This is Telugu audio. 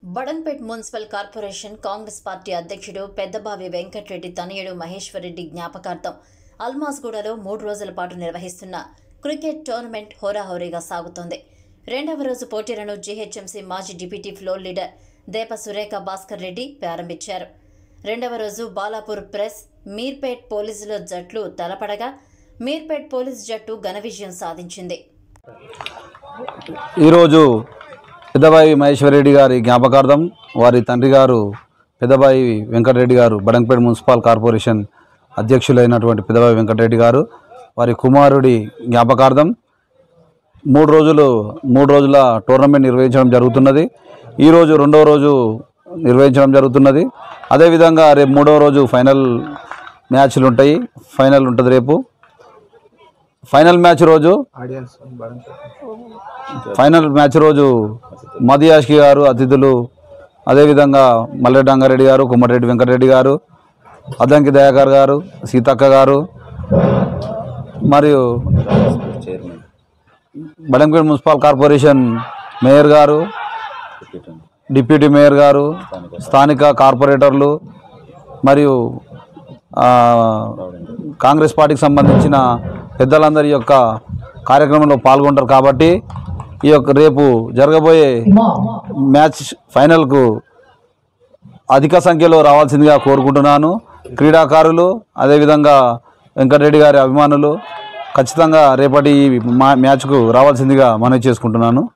బడన్పేట్ మున్సిపల్ కార్పొరేషన్ కాంగ్రెస్ పార్టీ అధ్యక్షుడు పెద్దబావి వెంకటరెడ్డి తనయుడు మహేశ్వరరెడ్డి జ్ఞాపకార్థం అల్మాస్గూడలో మూడు రోజుల పాటు నిర్వహిస్తున్న క్రికెట్ టోర్నమెంట్ హోరాహోరీగా సాగుతోంది రెండవ రోజు పోటీలను జీహెచ్ఎంసీ మాజీ deputy floor leader Depa Surekha Bhaskar Reddy ప్రారంభించారు రెండవ రోజు బాలాపూర్ ప్రెస్ మీర్పేట్ పోలీసుల జట్లు తలపడగా మీర్పేట్ పోలీస్ జట్టు ఘన విజయం సాధించింది ఈరోజు పెద్దబాయి మహేశ్వరరెడ్డి గారి జ్ఞాపకార్థం వారి తండ్రి గారు పెద్దబాయి వెంకటరెడ్డి గారు బడంపేట మున్సిపల్ కార్పొరేషన్ అధ్యక్షులైనటువంటి పెద్దబాయి వెంకటరెడ్డి గారు వారి కుమారుడి జ్ఞాపకార్థం మూడు రోజులు మూడు రోజుల టోర్నమెంట్ నిర్వహించడం జరుగుతున్నది ఈరోజు రెండవ రోజు నిర్వహించడం జరుగుతున్నది అదేవిధంగా రేపు మూడవ రోజు ఫైనల్ మ్యాచ్లు ఉంటాయి ఫైనల్ ఉంటుంది రేపు ఫైనల్ మ్యాచ్ రోజు ఫైనల్ మ్యాచ్ రోజు మదియాష్కి గారు అతిథులు అదేవిధంగా మల్లెడ్డి రంగారెడ్డి గారు కుమ్మరెడ్డి వెంకటరెడ్డి గారు అద్దంకి దయాకర్ గారు సీతక్క గారు మరియు బడంపేట మున్సిపల్ కార్పొరేషన్ మేయర్ గారు డిప్యూటీ మేయర్ గారు స్థానిక కార్పొరేటర్లు మరియు ఆ, కాంగ్రెస్ పార్టీకి సంబంధించిన పెద్దలందరి యొక్క కార్యక్రమంలో పాల్గొంటారు కాబట్టి ఈ యొక్క రేపు జరగబోయే మ్యాచ్ ఫైనల్కు అధిక సంఖ్యలో రావాల్సిందిగా కోరుకుంటున్నాను క్రీడాకారులు అదేవిధంగా వెంకటరెడ్డి గారి అభిమానులు ఖచ్చితంగా రేపటి ఈ మా మ్యాచ్కు రావాల్సిందిగా మనవి చేసుకుంటున్నాను